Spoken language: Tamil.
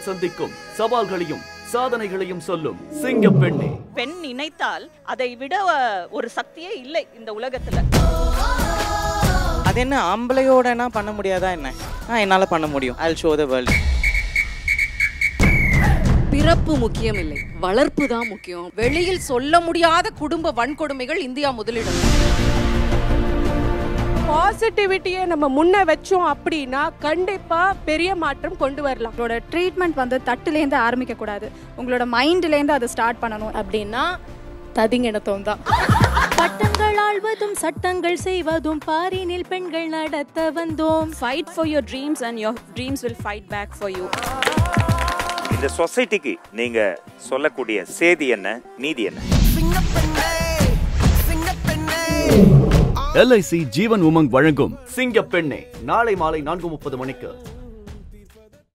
வாழ்வில் சந்திக்கும் சவால்களையும் சாதனைகளையும் சொல்லும் சிங்கப்பெண்ணே பெண் நினைத்தால் அதை விட அஹ், ஒரு சக்தியே இல்லை இந்த உலகத்துல அது என்ன ஆம்பளையோடனா பண்ண முடியாதா என்ன ஆ என்னால் பண்ண முடியும் ஐ ஷோ த வேர்ல்டு பிறப்பு முக்கியம் இல்லை வளர்ப்பு தான் முக்கியம் வெளியில் சொல்ல முடியாத குடும்ப வன்கொடுமைகள் இந்தியா முதலிடம் பாசிட்டிவிட்டியை நம்ம முன்ன வச்சோம் அப்படின்னா கண்டிப்பா பெரிய மாற்றம் கொண்டு வரலாம் உங்களோட ட்ரீட்மெண்ட் வந்து தட்டுலேருந்து ஆரம்பிக்க கூடாது உங்களோட மைண்ட்லேருந்து அதை ஸ்டார்ட் பண்ணணும் அப்படின்னா ததிங்கிணத்தம் தான் பட்டங்கள் ஆள்வதும் சட்டங்கள் செய்வதும் பாரினில் பெண்கள் நடத்த வந்தோம் fight for your dreams and your dreams will fight back for you இந்த சொசைட்டிக்கு நீங்க சொல்லக்கூடிய சேதி என்ன நீதி என்ன எல்ஐசி ஜீவன் உமங் வழங்கும் சிங்கப்பெண்ணே நாளை மாலை நான்கு முப்பது மணிக்கு